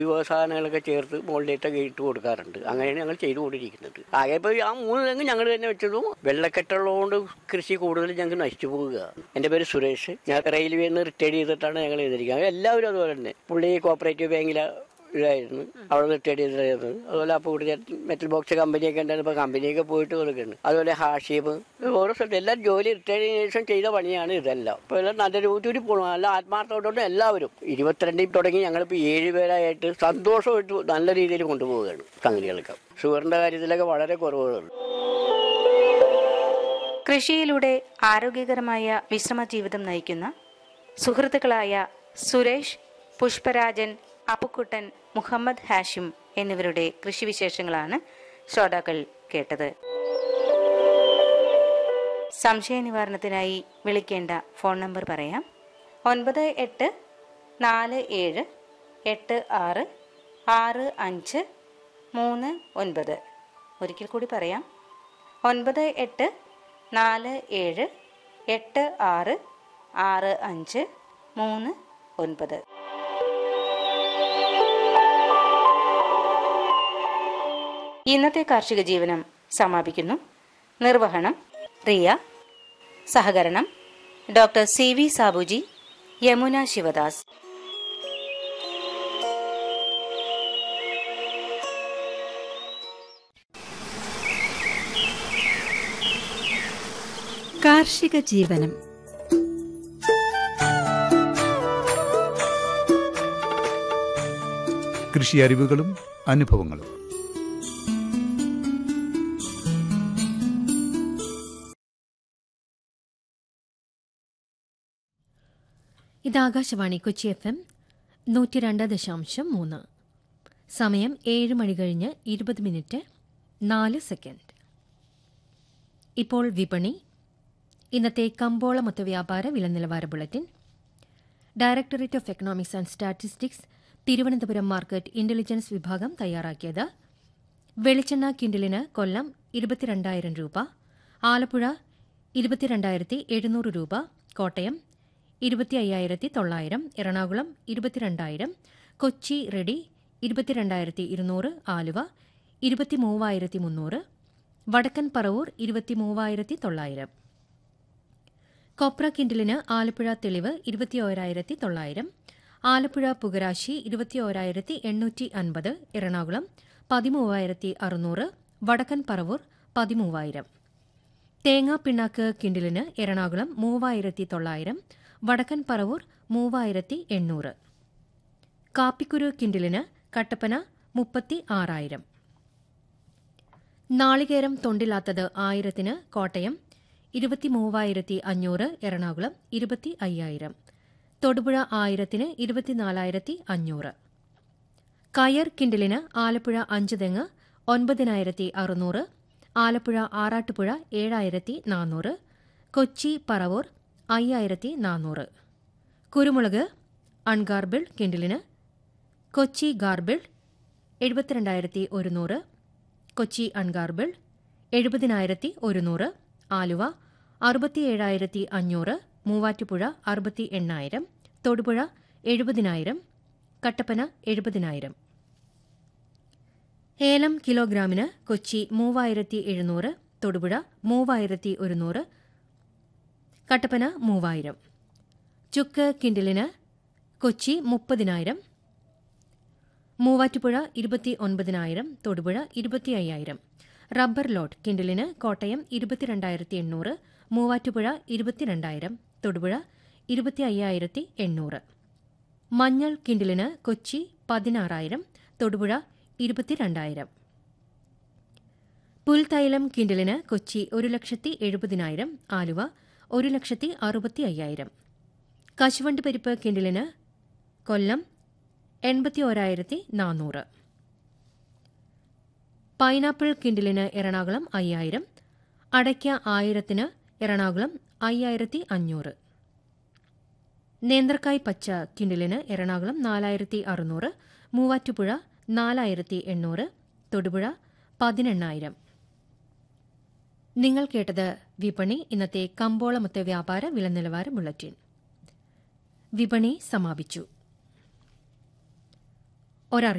വിഭവസാധനങ്ങളൊക്കെ ചേർത്ത് മുകളിലേട്ടൊക്കെ ഇട്ട് കൊടുക്കാറുണ്ട് അങ്ങനെയാണ് ഞങ്ങൾ ചെയ്തുകൊണ്ടിരിക്കുന്നത് ആകെ ഇപ്പോൾ ആ മൂന്ന് തെങ്ങ് ഞങ്ങൾ തന്നെ വെച്ചതും വെള്ളക്കെട്ടുള്ളതുകൊണ്ട് കൃഷി കൂടുതൽ ഞങ്ങൾക്ക് നശിച്ചു പോവുക എൻ്റെ പേര് സുരേഷ് ഞാൻ റെയിൽവേയിൽ നിന്ന് റിട്ടയർ ചെയ്തിട്ടാണ് ഞങ്ങൾ ചെയ്തിരിക്കുന്നത് എല്ലാവരും അതുപോലെ തന്നെ പുള്ളി കോപ്പറേറ്റീവ് ബാങ്കിലെ ഇതായിരുന്നു അവിടെ റിട്ടയർ ചെയ്തിരുന്നത് അതുപോലെ അപ്പോൾ ഇവിടെ മെറ്റൽ ബോക്സ് കമ്പനിയൊക്കെ ഉണ്ടായിരുന്നു ഇപ്പോൾ കമ്പനിയൊക്കെ പോയിട്ട് കൊടുക്കുന്നുണ്ട് അതുപോലെ ഹാഷിബ് ഓരോ സ്ഥലത്ത് എല്ലാവരും ജോലി റിട്ടയർ ചെയ്തതിനു ശേഷം ചെയ്ത പണിയാണ് ഇതെല്ലാം ഇപ്പോൾ എല്ലാം നല്ല രൂപത്തിൽ പോകണം നല്ല ആത്മാർത്ഥത്തോടെ എല്ലാവരും ഇരുപത്തിരണ്ടിൽ തുടങ്ങി ഞങ്ങളിപ്പോൾ ഏഴ് പേരായിട്ട് സന്തോഷമായിട്ട് നല്ല രീതിയിൽ കൊണ്ടുപോവുകയാണ് സംഗതികളൊക്കെ ഷുഗറിൻ്റെ കാര്യത്തിലൊക്കെ വളരെ കുറവുകളുണ്ട് കൃഷിയിലൂടെ ആരോഗ്യകരമായ വിശ്രമ ജീവിതം നയിക്കുന്ന സുഹൃത്തുക്കളായ സുരേഷ് പുഷ്പരാജൻ അപ്പുക്കുട്ടൻ മുഹമ്മദ് ഹാഷിം എന്നിവരുടെ കൃഷിവിശേഷങ്ങളാണ് ശ്രോതാക്കൾ കേട്ടത് സംശയ നിവാരണത്തിനായി വിളിക്കേണ്ട ഫോൺ നമ്പർ പറയാം ഒൻപത് എട്ട് നാല് ഏഴ് എട്ട് ആറ് ആറ് അഞ്ച് മൂന്ന് ഒൻപത് ഒരിക്കൽ കൂടി പറയാം ഒൻപത് എട്ട് നാല് ഏഴ് എട്ട് ആറ് ആറ് അഞ്ച് മൂന്ന് ഒൻപത് ഇന്നത്തെ കാർഷിക ജീവനം സമാപിക്കുന്നു നിർവഹണം റിയ സഹകരണം doctor C V Sabuji Yamuna Sivadas കാർഷിക ജീവനം കൃഷി അറിവുകളും അനുഭവങ്ങളും ഇത് ആകാശവാണി കൊച്ചി എഫ് എം നൂറ്റി രണ്ട് ദശാംശം മൂന്ന് സമയം ഏഴ് മണി കഴിഞ്ഞ് ഇരുപത് മിനിറ്റ് നാല് സെക്കൻഡ് ഇപ്പോൾ വിപണി ഇന്നത്തെ കമ്പോള മൊത്ത വ്യാപാര വില നിലവാര bulletin directorate of economics and statistics Thiruvananthapuram market intelligence വിഭാഗം തയ്യാറാക്കിയത് വെളിച്ചെണ്ണ കിൻഡലിന് കൊല്ലം ഇരുപത്തിരണ്ടായിരം രൂപ ആലപ്പുഴ ഇരുപത്തിരണ്ടായിരത്തി എഴുന്നൂറ് രൂപ കോട്ടയം ഇരുപത്തി അയ്യായിരത്തി തൊള്ളായിരം എറണാകുളം ഇരുപത്തിരണ്ടായിരം കൊച്ചി റെഡി ഇരുപത്തിരണ്ടായിരത്തി ഇരുന്നൂറ് ആലുവ ഇരുപത്തി മൂവായിരത്തി മുന്നൂറ് വടക്കൻ പറവൂർ ഇരുപത്തി മൂവായിരത്തി തൊള്ളായിരം കൊപ്ര കിൻഡലിന് ആലപ്പുഴ തെളിവ് ഇരുപത്തിയോരായിരത്തി തൊള്ളായിരം ആലപ്പുഴ പുകരാശി ഇരുപത്തിയോരായിരത്തി എണ്ണൂറ്റി അൻപത് എറണാകുളം പതിമൂവായിരത്തി അറുന്നൂറ് വടക്കൻ പറവൂർ പതിമൂവായിരം തേങ്ങാപ്പിണ്ണാക്ക് കിൻഡിലിന് എറണാകുളം മൂവായിരത്തി തൊള്ളായിരം വടക്കൻ പറവൂർ മൂവായിരത്തി എണ്ണൂറ് കാപ്പിക്കുരു കിൻഡിലിന് കട്ടപ്പന മുപ്പത്തി ആറായിരം നാളികേരം തൊണ്ടില്ലാത്തത് ആയിരത്തിന് കോട്ടയം ഇരുപത്തി മൂവായിരത്തി അഞ്ഞൂറ് എറണാകുളം ഇരുപത്തി അയ്യായിരം തൊടുപുഴ ആയിരത്തിന് ഇരുപത്തിനാലായിരത്തി അഞ്ഞൂറ് കയർ കിൻഡിലിന് ആലപ്പുഴ അഞ്ച് തെങ്ങ് ഒൻപതിനായിരത്തി അറുന്നൂറ് ആലപ്പുഴ ആറാട്ടുപുഴ ഏഴായിരത്തി നാനൂറ് കൊച്ചി പറവൂർ അയ്യായിരത്തി നാനൂറ് കുരുമുളക് അൺഗാർബിൾ കിൻഡിലിന് കൊച്ചി ഗാർബിൾ എഴുപത്തിരണ്ടായിരത്തി ഒരുന്നൂറ് കൊച്ചി അൺഗാർബിൾ എഴുപതിനായിരത്തി ഒരുന്നൂറ് ആലുവ അറുപത്തിയേഴായിരത്തി അഞ്ഞൂറ് മൂവാറ്റുപുഴ അറുപത്തി എണ്ണായിരം തൊടുപുഴ എഴുപതിനായിരം കട്ടപ്പന എഴുപതിനായിരം ഏലം കിലോഗ്രാമിന് കൊച്ചി മൂവായിരത്തി എഴുന്നൂറ് തൊടുപുഴ മൂവായിരത്തി ഒരുന്നൂറ് കട്ടപ്പന മൂവായിരം ചുക്ക് കിൻഡിലിന് കൊച്ചി മുപ്പതിനായിരം മൂവാറ്റുപുഴ ഇരുപത്തി ഒൻപതിനായിരം തൊടുപുഴ ഇരുപത്തി അയ്യായിരം റബ്ബർ ലോട്ട് കിൻഡിലിന് കോട്ടയം ഇരുപത്തിരണ്ടായിരത്തി എണ്ണൂറ് മൂവാറ്റുപുഴ ഇരുപത്തിരണ്ടായിരം തൊടുപുഴ ഇരുപത്തി അയ്യായിരത്തി എണ്ണൂറ് മഞ്ഞൾ കിൻഡിലിന് കൊച്ചി പതിനാറായിരം തൊടുപുഴ ഇരുപത്തിരണ്ടായിരം പുൽത്തൈലം കിൻഡിലിന് കൊച്ചി ഒരു ലക്ഷത്തി എഴുപതിനായിരം ആലുവ ഒരു ലക്ഷത്തി അറുപത്തി അയ്യായിരം കശുവണ്ടി പരിപ്പ് കിൻഡിലിന് കൊല്ലം എൺപത്തി ഓരായിരത്തി നാനൂറ് പൈനാപ്പിൾ കിൻഡിലിന് എറണാകുളം അയ്യായിരം അടയ്ക്ക ആയിരത്തിന് എറണാകുളം അയ്യായിരത്തി അഞ്ഞൂറ് നേന്ത്രക്കായ് പച്ച കിൻഡിലിന് എറണാകുളം നാലായിരത്തി അറുന്നൂറ് മൂവാറ്റുപുഴ നാലായിരത്തി എണ്ണൂറ് തൊടുപുഴ പതിനെണ്ണായിരം നിങ്ങൾ കേട്ടത് വിപണി ഇന്നത്തെ കമ്പോളമൊത്ത വ്യാപാര വില നിലവാര ബുള്ളറ്റിൻ വിപണി സമാപിച്ചു ഒരറി